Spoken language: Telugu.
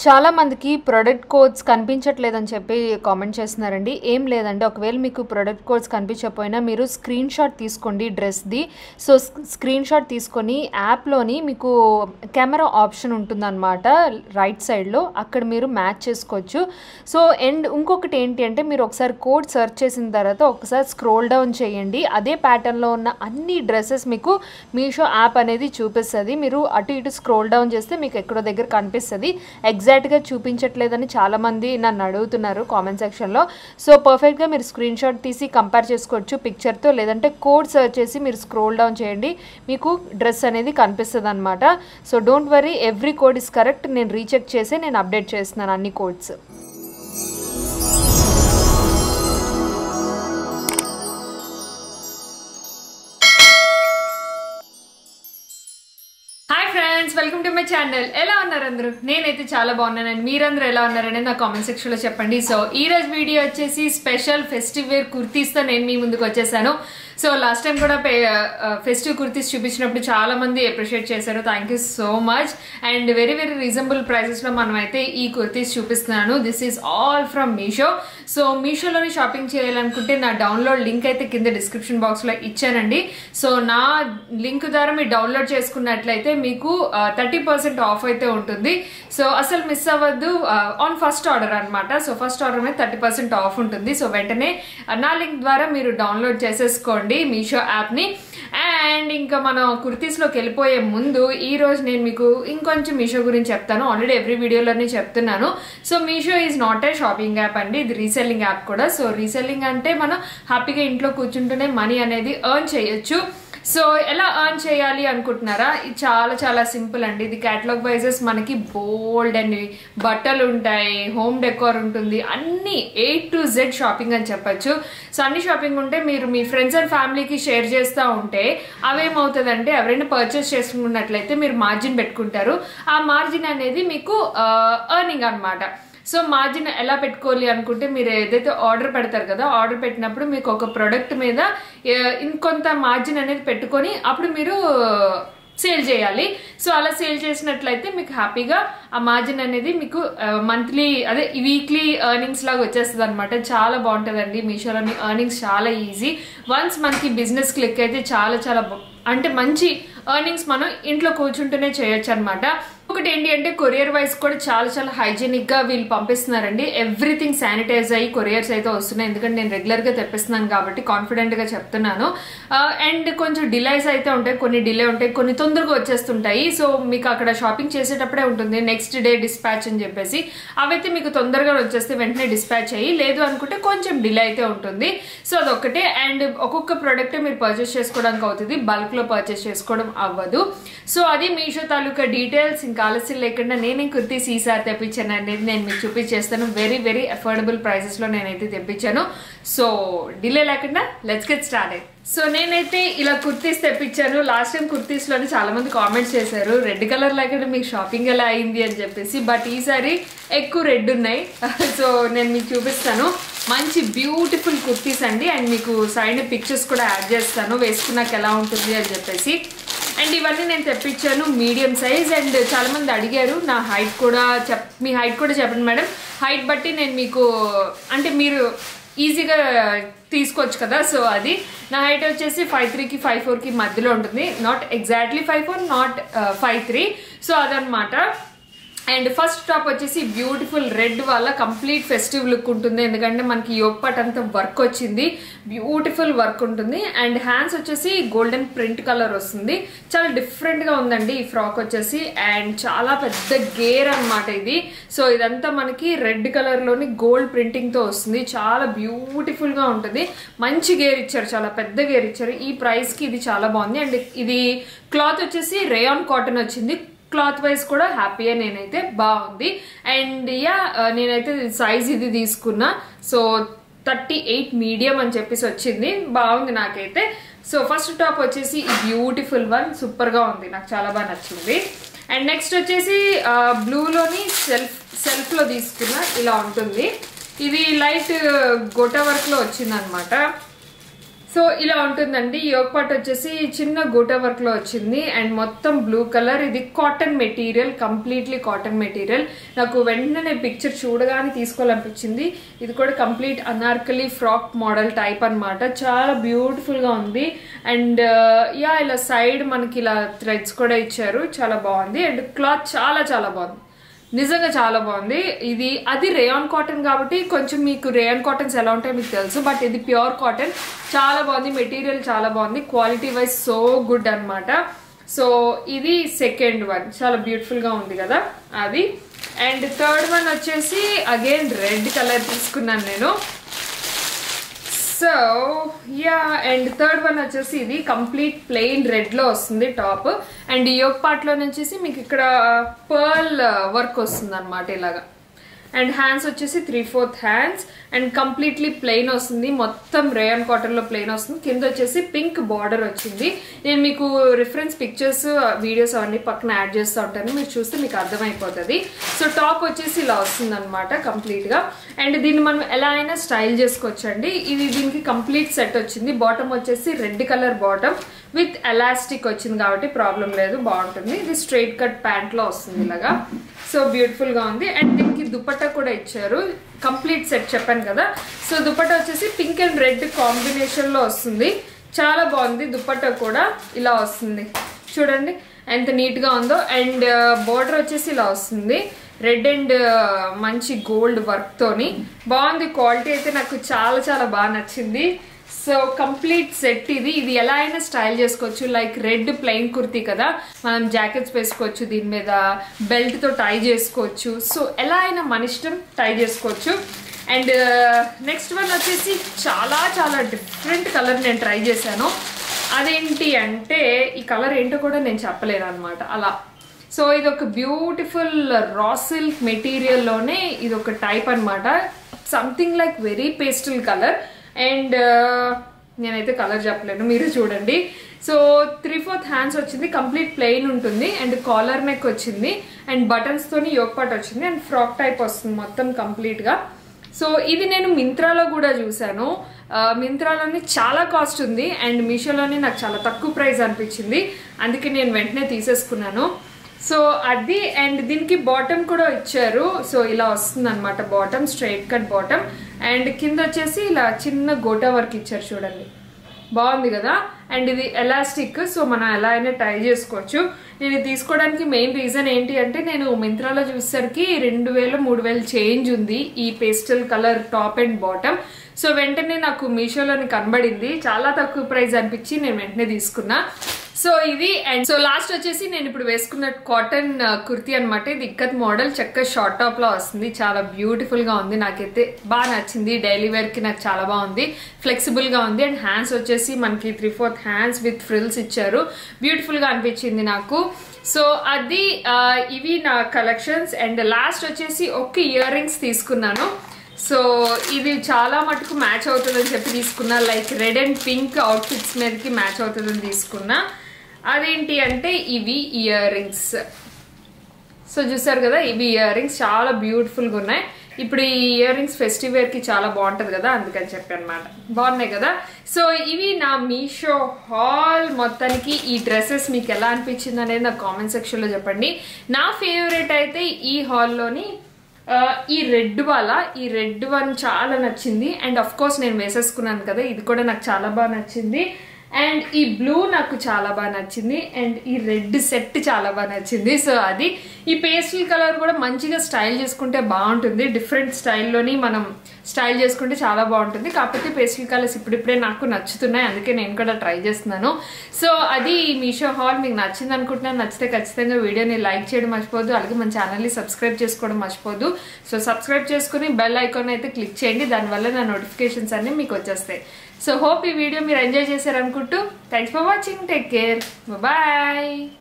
చాలా మందికి ప్రొడక్ట్ కోడ్స్ కనిపించట్లేదని చెప్పి కామెంట్ చేస్తున్నారండి ఏం లేదండి ఒకవేళ మీకు ప్రొడక్ట్ కోడ్స్ కనిపించకపోయినా మీరు స్క్రీన్ షాట్ తీసుకోండి డ్రెస్ది సో స్క్రీన్ షాట్ తీసుకొని యాప్లోని మీకు కెమెరా ఆప్షన్ ఉంటుందన్నమాట రైట్ సైడ్లో అక్కడ మీరు మ్యాచ్ చేసుకోవచ్చు సో అండ్ ఇంకొకటి ఏంటి అంటే మీరు ఒకసారి కోడ్ సెర్చ్ చేసిన తర్వాత ఒకసారి స్క్రోల్ డౌన్ చేయండి అదే ప్యాటర్న్లో ఉన్న అన్ని డ్రెస్సెస్ మీకు మీషో యాప్ అనేది చూపిస్తుంది మీరు అటు ఇటు స్క్రోల్ డౌన్ చేస్తే మీకు ఎక్కడో దగ్గర కనిపిస్తుంది ఎగ్జాక్ట్గా చూపించట్లేదని చాలామంది నన్ను అడుగుతున్నారు కామెంట్ సెక్షన్లో సో పర్ఫెక్ట్గా మీరు స్క్రీన్ షాట్ తీసి కంపేర్ చేసుకోవచ్చు పిక్చర్తో లేదంటే కోడ్ సెర్చ్ చేసి మీరు స్క్రోల్ డౌన్ చేయండి మీకు డ్రెస్ అనేది కనిపిస్తుంది అనమాట so don't worry every code is correct నేను రీచెక్ చేసి నేను అప్డేట్ చేస్తున్నాను అన్ని codes hi friends welcome to my channel ఎలా ఉన్నారు అందరూ నేనైతే చాలా బాగున్నానండి మీరందరూ ఎలా ఉన్నారనేది నా కామెంట్ సెక్షన్లో చెప్పండి సో ఈ రోజు వీడియో వచ్చేసి స్పెషల్ ఫెస్టివ్ వేర్ కుర్తీస్తో నేను మీ ముందుకు వచ్చేసాను సో లాస్ట్ టైం కూడా ఫెస్టివ్ కుర్తీస్ చూపించినప్పుడు చాలా మంది అప్రిషియేట్ చేశారు thank you so much and very very reasonable ప్రైసెస్లో మనం అయితే ఈ కుర్తీస్ చూపిస్తున్నాను this is all from Meesho so మీషోలోని షాపింగ్ చేయాలనుకుంటే నా డౌన్లోడ్ లింక్ అయితే కింద డిస్క్రిప్షన్ బాక్స్లో ఇచ్చానండి సో నా లింక్ ద్వారా మీరు డౌన్లోడ్ చేసుకున్నట్లయితే మీకు థర్టీ పర్సెంట్ ఆఫ్ అయితే ఉంటుంది సో అసలు మిస్ అవ్వద్దు ఆన్ ఫస్ట్ ఆర్డర్ అనమాట సో ఫస్ట్ ఆర్డర్ మీద థర్టీ పర్సెంట్ ఆఫ్ ఉంటుంది సో వెంటనే నా లింక్ ద్వారా మీరు డౌన్లోడ్ చేసేసుకోండి మీషో యాప్ని అండ్ ఇంకా మనం కుర్తీస్లోకి వెళ్ళిపోయే ముందు ఈ రోజు నేను మీకు ఇంకొంచెం మీషో గురించి చెప్తాను ఆల్రెడీ ఎవ్రీ వీడియోలోనే చెప్తున్నాను so Meesho is not a shopping app అండి ఇది రీసెల్లింగ్ యాప్ కూడా సో రీసెల్లింగ్ అంటే మనం హ్యాపీగా ఇంట్లో కూర్చుంటూనే మనీ అనేది ఎర్న్ చేయొచ్చు సో ఎలా ఎర్న్ చేయాలి అనుకుంటున్నారా ఇది చాలా చాలా సింపుల్ అండి ఇది క్యాటలాగ్ వైజెస్ మనకి బోల్డ్ అండ్ బట్టలు ఉంటాయి హోమ్ డెకోర్ ఉంటుంది అన్ని ఏ టు జెడ్ షాపింగ్ అని చెప్పొచ్చు సో అన్ని షాపింగ్ ఉంటే మీరు మీ ఫ్రెండ్స్ అండ్ ఫ్యామిలీకి షేర్ చేస్తూ ఉంటే అవేమవుతుందంటే ఎవరైనా పర్చేస్ చేసుకున్నట్లయితే మీరు మార్జిన్ పెట్టుకుంటారు ఆ మార్జిన్ అనేది మీకు ఎర్నింగ్ అనమాట సో మార్జిన్ ఎలా పెట్టుకోవాలి అనుకుంటే మీరు ఏదైతే ఆర్డర్ పెడతారు కదా ఆర్డర్ పెట్టినప్పుడు మీకు ఒక ప్రోడక్ట్ మీద ఇంకొంత మార్జిన్ అనేది పెట్టుకొని అప్పుడు మీరు సేల్ చేయాలి సో అలా సేల్ చేసినట్లయితే మీకు హ్యాపీగా ఆ మార్జిన్ అనేది మీకు మంత్లీ అదే వీక్లీ ఎర్నింగ్స్ లాగా వచ్చేస్తుంది అనమాట చాలా బాగుంటుందండి మీషోలోని ఎర్నింగ్స్ చాలా ఈజీ వన్స్ మనకి బిజినెస్ క్లిక్ అయితే చాలా చాలా అంటే మంచి ఎర్నింగ్స్ మనం ఇంట్లో కూర్చుంటూనే చేయొచ్చు అనమాట ఒకటి ఏంటి అంటే కొరియర్ వైజ్ కూడా చాలా చాలా హైజీనిక్ గా వీళ్ళు పంపిస్తున్నారండి ఎవ్రీథింగ్ శానిటైజ్ అయ్యి కొరియర్స్ అయితే వస్తున్నాయి ఎందుకంటే నేను రెగ్యులర్ గా తెప్పిస్తున్నాను కాబట్టి కాన్ఫిడెంట్ గా చెప్తున్నాను అండ్ కొంచెం డిలేస్ అయితే ఉంటాయి కొన్ని డిలే ఉంటాయి కొన్ని తొందరగా వచ్చేస్తుంటాయి సో మీకు అక్కడ షాపింగ్ చేసేటప్పుడే ఉంటుంది నెక్స్ట్ డే డిస్పాచ్ అని చెప్పేసి అవైతే మీకు తొందరగా వచ్చేస్తే వెంటనే డిస్పాచ్ అయ్యి లేదు అనుకుంటే కొంచెం డిలే అయితే ఉంటుంది సో అదొక్కటే అండ్ ఒక్కొక్క ప్రోడక్ట్ మీరు పర్చేస్ చేసుకోవడానికి అవుతుంది బల్క్ లో పర్చేస్ చేసుకోవడం అవ్వదు సో అది మీషో తాలూకా డీటెయిల్స్ ఇంకా ఆలస్యం లేకుండా నేనే కుర్తీస్ ఈసారి తెప్పించాను అనేది నేను మీకు చూపించేస్తాను వెరీ వెరీ అఫోర్డబుల్ ప్రైసెస్లో నేనైతే తెప్పించాను సో డిలే లేకుండా లెట్స్ గెట్ స్టార్ట్ అయ్యి సో నేనైతే ఇలా కుర్తీస్ తెప్పించాను లాస్ట్ టైం కుర్తీస్లోనే చాలా మంది కామెంట్స్ చేశారు రెడ్ కలర్ లేకుండా మీకు షాపింగ్ ఎలా అయింది అని చెప్పేసి బట్ ఈసారి ఎక్కువ రెడ్ ఉన్నాయి సో నేను మీకు చూపిస్తాను మంచి బ్యూటిఫుల్ కుర్తీస్ అండి అండ్ మీకు సైడ్ పిక్చర్స్ కూడా యాడ్ చేస్తాను వేసుకున్నాక ఎలా ఉంటుంది అని చెప్పేసి అండ్ ఇవన్నీ నేను తెప్పించాను మీడియం సైజ్ అండ్ చాలా మంది అడిగారు నా హైట్ కూడా చెప్ మీ హైట్ కూడా చెప్పండి మేడం హైట్ బట్టి నేను మీకు అంటే మీరు ఈజీగా తీసుకోవచ్చు కదా సో అది నా హైట్ వచ్చేసి ఫైవ్ త్రీకి ఫైవ్ ఫోర్కి మధ్యలో ఉంటుంది not exactly five four not five three so అదనమాట అండ్ ఫస్ట్ టాప్ వచ్చేసి బ్యూటిఫుల్ రెడ్ వల్ల కంప్లీట్ ఫెస్టివ్ లుక్ ఉంటుంది ఎందుకంటే మనకి యోగపాట్ అంతా వర్క్ వచ్చింది బ్యూటిఫుల్ వర్క్ ఉంటుంది అండ్ హ్యాండ్స్ వచ్చేసి గోల్డెన్ ప్రింట్ కలర్ వస్తుంది చాలా డిఫరెంట్గా ఉందండి ఈ ఫ్రాక్ వచ్చేసి అండ్ చాలా పెద్ద గేర్ అనమాట ఇది సో ఇదంతా మనకి రెడ్ కలర్లోని గోల్డ్ ప్రింటింగ్తో వస్తుంది చాలా బ్యూటిఫుల్గా ఉంటుంది మంచి గేర్ ఇచ్చారు చాలా పెద్ద గేర్ ఇచ్చారు ఈ ప్రైస్కి ఇది చాలా బాగుంది అండ్ ఇది క్లాత్ వచ్చేసి రేయాన్ కాటన్ వచ్చింది క్లాత్ వైజ్ కూడా హ్యాపీయే నేనైతే బాగుంది అండ్ యా నేనైతే సైజ్ ఇది తీసుకున్నా సో థర్టీ ఎయిట్ మీడియం అని చెప్పేసి వచ్చింది బాగుంది నాకైతే సో ఫస్ట్ టాప్ వచ్చేసి ఈ బ్యూటిఫుల్ వన్ సూపర్గా ఉంది నాకు చాలా బాగా నచ్చింది అండ్ నెక్స్ట్ వచ్చేసి బ్లూలోని సెల్ఫ్ సెల్ఫ్లో తీసుకున్న ఇలా ఉంటుంది ఇది లైట్ గొట వర్క్లో వచ్చిందనమాట సో ఇలా ఉంటుందండి యోగ్ పాట్ వచ్చేసి చిన్న గూట వర్క్ లో వచ్చింది అండ్ మొత్తం బ్లూ కలర్ ఇది cotton material completely cotton material నాకు వెంటనే పిక్చర్ చూడగానే తీసుకోవాలనిపించింది ఇది కూడా complete Anarkali frock model type అన్నమాట చాలా బ్యూటిఫుల్ గా ఉంది అండ్ యా ఇలా సైడ్ మనకి ఇలా థ్రెడ్స్ కూడా ఇచ్చారు చాలా బాగుంది అండ్ క్లాత్ చాలా చాలా బాగుంది నిజంగా చాలా బాగుంది ఇది అది రేయాన్ కాటన్ కాబట్టి కొంచెం మీకు రేయాన్ కాటన్స్ ఎలా ఉంటాయో మీకు తెలుసు బట్ ఇది ప్యూర్ కాటన్ చాలా బాగుంది మెటీరియల్ చాలా బాగుంది క్వాలిటీ వైజ్ సో గుడ్ అన్నమాట సో ఇది సెకండ్ వన్ చాలా బ్యూటిఫుల్ గా ఉంది కదా అది అండ్ థర్డ్ వన్ వచ్చేసి అగైన్ రెడ్ కలర్ తీసుకున్నాను నేను so yeah and third one వచ్చేసి ఇది కంప్లీట్ ప్లెయిన్ రెడ్ లో వస్తుంది టాప్ అండ్ యోగ్ పార్ట్ లో వచ్చేసి మీకు ఇక్కడ పర్ల్ వర్క్ వస్తుంది అనమాట ఇలాగా అండ్ హ్యాండ్స్ వచ్చేసి three fourth hands and completely plain వస్తుంది మొత్తం రేయన్ కాటన్ లో ప్లెయిన్ వస్తుంది కింద వచ్చేసి పింక్ బార్డర్ వచ్చింది నేను మీకు రిఫరెన్స్ పిక్చర్స్ వీడియోస్ అవన్నీ పక్కన యాడ్ చేస్తూ ఉంటాను మీరు చూస్తే మీకు అర్థమైపోతుంది సో టాప్ వచ్చేసి ఇలా వస్తుంది అనమాట కంప్లీట్ గా అండ్ దీన్ని మనం ఎలా అయినా స్టైల్ చేసుకోవచ్చు అండి ఇది దీనికి కంప్లీట్ సెట్ వచ్చింది బాటమ్ వచ్చేసి red colour bottom with elastic వచ్చింది కాబట్టి ప్రాబ్లం లేదు బాగుంటుంది ఇది స్ట్రైట్ కట్ ప్యాంట్ లో వస్తుంది ఇలాగా సో బ్యూటిఫుల్ గా ఉంది అండ్ దీనికి దుపట్టా కూడా ఇచ్చారు కంప్లీట్ సెట్ చెప్పాను కదా సో దుపట్టా వచ్చేసి పింక్ అండ్ రెడ్ కాంబినేషన్ లో వస్తుంది చాలా బాగుంది దుపట్టా కూడా ఇలా వస్తుంది చూడండి ఎంత నీట్ గా ఉందో అండ్ బోర్డర్ వచ్చేసి ఇలా వస్తుంది రెడ్ అండ్ మంచి గోల్డ్ వర్క్ తోని బాగుంది క్వాలిటీ అయితే నాకు చాలా చాలా బాగా నచ్చింది సో కంప్లీట్ సెట్ ఇది ఇది ఎలా అయినా స్టైల్ చేసుకోవచ్చు లైక్ రెడ్ ప్లెయిన్ కుర్తీ కదా మనం జాకెట్స్ వేసుకోవచ్చు దీని మీద బెల్ట్ తో టై చేసుకోవచ్చు సో ఎలా అయినా మన ఇష్టం టై చేసుకోవచ్చు అండ్ నెక్స్ట్ వన్ వచ్చేసి చాలా చాలా డిఫరెంట్ కలర్ నేను ట్రై చేశాను అదేంటి అంటే ఈ కలర్ ఏంటో కూడా నేను చెప్పలేను అనమాట అలా సో ఇది ఒక బ్యూటిఫుల్ రా సిల్క్ మెటీరియల్లోనే ఇది ఒక టైప్ అనమాట something like very pastel colour and నేనైతే కలర్ చెప్పలేను మీరు చూడండి సో త్రీ ఫోర్త్ హ్యాండ్స్ వచ్చింది కంప్లీట్ ప్లెయిన్ ఉంటుంది అండ్ కాలర్ నెక్ వచ్చింది అండ్ బటన్స్ తోని యోగ్ పాట్ వచ్చింది అండ్ ఫ్రాక్ టైప్ వస్తుంది మొత్తం కంప్లీట్ గా సో ఇది నేను మింత్రాలో కూడా చూశాను మింత్రాలోని చాలా కాస్ట్ ఉంది అండ్ మీషోలోని నాకు చాలా తక్కువ ప్రైస్ అనిపించింది అందుకే నేను వెంటనే తీసేసుకున్నాను సో అది అండ్ దీనికి బాటమ్ కూడా ఇచ్చారు సో ఇలా వస్తుంది అనమాట bottom straight cut bottom and కింద వచ్చేసి ఇలా చిన్న గోటా వర్క్ ఇచ్చారు చూడండి బాగుంది కదా అండ్ ఇది ఎలాస్టిక్ సో మనం ఎలా అయినా ట్రై చేసుకోవచ్చు నేను ఇది తీసుకోవడానికి మెయిన్ రీజన్ ఏంటి అంటే నేను మింత్రాలో చూసేసరికి రెండు వేలు మూడు వేలు చేంజ్ ఉంది ఈ pastel colour top and bottom so వెంటనే నాకు మీషోలోని కనబడింది చాలా తక్కువ ప్రైస్ అనిపించి నేను వెంటనే తీసుకున్నా సో ఇది అండ్ సో లాస్ట్ వచ్చేసి నేను ఇప్పుడు వేసుకున్న కాటన్ కుర్తీ అనమాట ఇది ఇక్కత్ మోడల్ చక్క షార్ట్ టాప్ లో వస్తుంది చాలా బ్యూటిఫుల్ గా ఉంది నాకైతే బాగా నచ్చింది డైలీ వేర్ కి నాకు చాలా బాగుంది ఫ్లెక్సిబుల్ గా ఉంది అండ్ హ్యాండ్స్ వచ్చేసి మనకి three fourth hands with frills ఇచ్చారు బ్యూటిఫుల్ గా అనిపించింది నాకు సో అది ఇవి నా కలెక్షన్స్ అండ్ లాస్ట్ వచ్చేసి ఒక ఇయర్ రింగ్స్ తీసుకున్నాను సో ఇది చాలా మటుకు మ్యాచ్ అవుతుందని చెప్పి తీసుకున్నా like red and pink outfits మీదకి మ్యాచ్ అవుతుందని తీసుకున్నా అదేంటి అంటే ఇవి ఇయర్ రింగ్స్ సో చూసారు కదా ఇవి ఇయర్ రింగ్స్ చాలా బ్యూటిఫుల్గా ఉన్నాయి ఇప్పుడు ఈ ఇయర్ రింగ్స్ ఫెస్టివ్ వేర్ కి చాలా బాగుంటది కదా అందుకని చెప్పి అనమాట బాగున్నాయి కదా సో ఇవి నా మీషో హాల్ మొత్తానికి ఈ డ్రెస్సెస్ మీకు ఎలా అనిపించింది అనేది నాకు కామెంట్ సెక్షన్ లో చెప్పండి నా ఫేవరెట్ అయితే ఈ హాల్లోని ఈ రెడ్ వాళ్ళ ఈ రెడ్ వన్ చాలా నచ్చింది అండ్ అఫ్ కోర్స్ నేను వేసేసుకున్నాను కదా ఇది కూడా నాకు చాలా బాగా నచ్చింది అండ్ ఈ బ్లూ నాకు చాలా బాగా నచ్చింది అండ్ ఈ రెడ్ సెట్ చాలా బాగా నచ్చింది సో అది ఈ పేస్టల్ కలర్ కూడా మంచిగా స్టైల్ చేసుకుంటే బాగుంటుంది డిఫరెంట్ స్టైల్లోని మనం స్టైల్ చేసుకుంటే చాలా బాగుంటుంది కాకపోతే పేస్టల్ కలర్స్ ఇప్పుడిప్పుడే నాకు నచ్చుతున్నాయి అందుకే నేను కూడా ట్రై చేస్తున్నాను సో అది ఈ మీషో హాల్ మీకు నచ్చింది అనుకుంటున్నాను నచ్చితే ఖచ్చితంగా వీడియోని లైక్ చేయడం మర్చిపోదు అలాగే మన ఛానల్ని సబ్స్క్రైబ్ చేసుకోవడం మర్చిపోదు సో సబ్స్క్రైబ్ చేసుకుని బెల్ ఐకాన్ అయితే క్లిక్ చేయండి దానివల్ల నా నోటిఫికేషన్స్ అన్ని మీకు వచ్చేస్తాయి సో హోప్ ఈ వీడియో మీరు ఎంజాయ్ చేశారనుకుంటూ thanks for watching take care bye